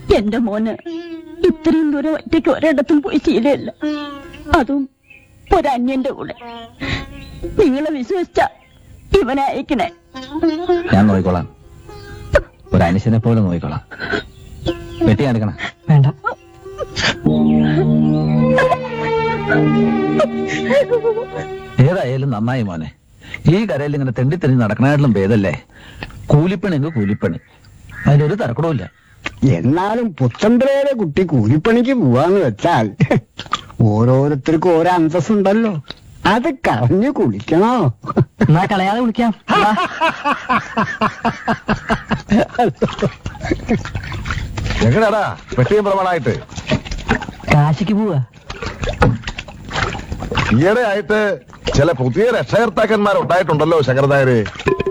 എന്റെ മോന് ഇത്രയും ദൂരം ഒറ്റയ്ക്ക് ഒരിടത്തും പോയി ശീലമില്ല അതും ഒരന്യന്റെ കൂടെ നിങ്ങളെ വിശ്വസിച്ച ഇവനെ അയക്കണേ ഞാൻ നോക്കിക്കോളാം ഒരു അനുശനെ പോലെ നോക്കിക്കോളാം വെട്ടി എടുക്കണം വേണ്ട ഏതായാലും നന്നായി മോനെ ഈ കരയിൽ ഇങ്ങനെ തെണ്ടിത്തെറിഞ്ഞ് നടക്കണായിട്ടും ഭേദല്ലേ കൂലിപ്പണിക്ക് കൂലിപ്പണി അതിലൊരു തരക്കടവുമില്ല എന്നാലും പുത്തമ്പലയിലെ കുട്ടി കൂലിപ്പണിക്ക് പോവാന്ന് വെച്ചാൽ ഓരോരുത്തർക്കും ഓരോ അന്തസ്സുണ്ടല്ലോ അത് കളഞ്ഞു കുളിക്കണോ എന്നാ കളയാതെ വിളിക്കാം വാ. എങ്ങനെയാടാ വെട്ടിയും പ്രമാണായിട്ട് കാശിക്ക് പോവാ ഈയിടെ ആയിട്ട് ചില പുതിയ രക്ഷകർത്താക്കന്മാർ ഉണ്ടായിട്ടുണ്ടല്ലോ ശങ്കരനായര്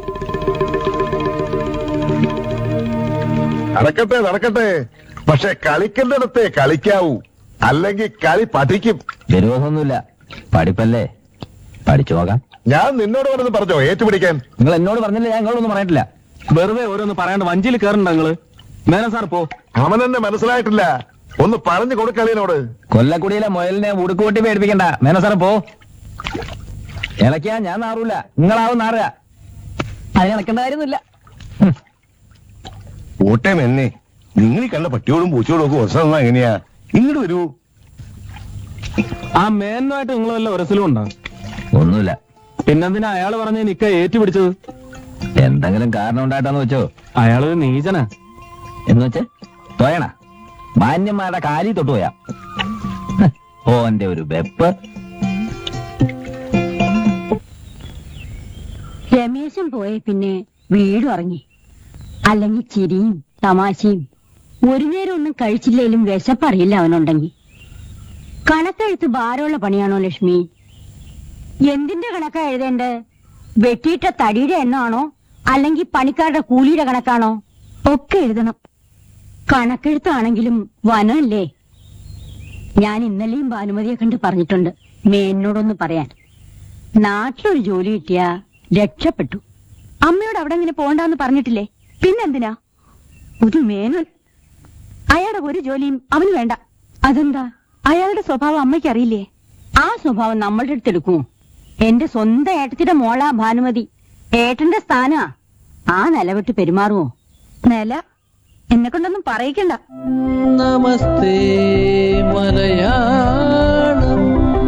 നടക്കട്ടെ നടക്കട്ടെ പക്ഷെ കളിക്കേണ്ടിടത്തെ കളിക്കാവൂ അല്ലെങ്കിൽ കളി പഠിക്കും വിരോധമൊന്നുമില്ല പഠിപ്പല്ലേ പഠിച്ചു നോക്കാം ഞാൻ നിന്നോട് വല്ലതും പറഞ്ഞോ ഏറ്റുപിടിക്കാൻ നിങ്ങൾ എന്നോട് പറഞ്ഞില്ല ഞാൻ നിങ്ങളൊന്നും പറഞ്ഞിട്ടില്ല വെറുതെ ഓരോന്ന് പറയാണ്ട് വഞ്ചിയിൽ കയറണ്ട നിങ്ങള് മേനൻ സാർ പോ അവൻ എന്നെ മനസ്സിലായിട്ടില്ല ഒന്ന് പറഞ്ഞു കൊടുക്കളിയനോട് കൊല്ലക്കുടിയിലെ മുയലിനെ ഉടുക്കുകൂട്ടി പേടിപ്പിക്കണ്ട മേന സാറ് പോ ഇളക്കിയാ ഞാൻ നാറൂല നിങ്ങളാവും നാറുക അതിന് നടക്കേണ്ട കാര്യമൊന്നുമില്ല ഓട്ടയം എന്നെ നിങ്ങൾ ഈ കണ്ട പട്ടിയോടും പൂച്ചയോടും ഒക്കെ ഒസം എങ്ങനെയാ ഇങ്ങോട്ട് വരൂ ആ മേനുമായിട്ട് നിങ്ങൾ വല്ല ഒരസിലും ഉണ്ടോ ഒന്നുമില്ല പിന്നെന്തിനാ അയാള് പറഞ്ഞ നിക്ക ഏറ്റുപിടിച്ചത് എന്തെങ്കിലും കാരണം ഉണ്ടായിട്ടാന്ന് വെച്ചോ അയാളൊരു നീചനാ എന്ന് വെച്ച് തോയണ മാന്യന്മാരുടെ കാലി തൊട്ട് പോയാ ഹ്, ഓന്റെ ഒരു വെപ്പ് രമേശൻ പോയ പിന്നെ വീടും ഇറങ്ങി അല്ലെങ്കിൽ ചിരിയും തമാശയും ഒരു നേരം ഒന്നും കഴിച്ചില്ലേലും വിശപ്പറിയില്ല അവനുണ്ടെങ്കിൽ കണക്കെഴുത്ത് ഭാരമുള്ള പണിയാണോ ലക്ഷ്മി എന്തിന്റെ കണക്കാ എഴുതേണ്ടത് വെട്ടിയിട്ട തടിയുടെ എണ്ണമാണോ അല്ലെങ്കിൽ പണിക്കാരുടെ കൂലിയുടെ കണക്കാണോ ഒക്കെ എഴുതണം കണക്കെഴുത്താണെങ്കിലും വനമല്ലേ ഞാൻ ഇന്നലെയും ഭാനുമതിയെ കണ്ട് പറഞ്ഞിട്ടുണ്ട് മേനോടൊന്ന് പറയാൻ നാട്ടിലൊരു ജോലി കിട്ടിയാ രക്ഷപ്പെട്ടു അമ്മയോട് അവിടെ ഇങ്ങനെ പോകണ്ടെന്ന് പറഞ്ഞിട്ടില്ലേ പിന്നെന്തിനാ ഒരു മേനോൻ അയാളുടെ ഒരു ജോലിയും അവന് വേണ്ട അതെന്താ അയാളുടെ സ്വഭാവം അമ്മയ്ക്ക് അറിയില്ലേ ആ സ്വഭാവം നമ്മളുടെ അടുത്തെടുക്കുമോ എന്റെ സ്വന്തം ഏട്ടത്തിന്റെ മോളാ ഭാനുമതി ഏട്ടന്റെ സ്ഥാനാ ആ നില വിട്ട് പെരുമാറുമോ നില എന്നെ കൊണ്ടൊന്നും പറയിക്കണ്ട നമസ്തേ മലയാളം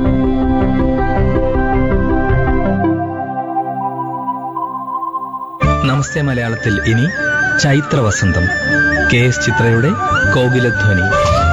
നമസ്തേ മലയാളത്തിൽ ഇനി ചൈത്രവസന്തം കെ എസ് ചിത്രയുടെ കോകിലധ്വനി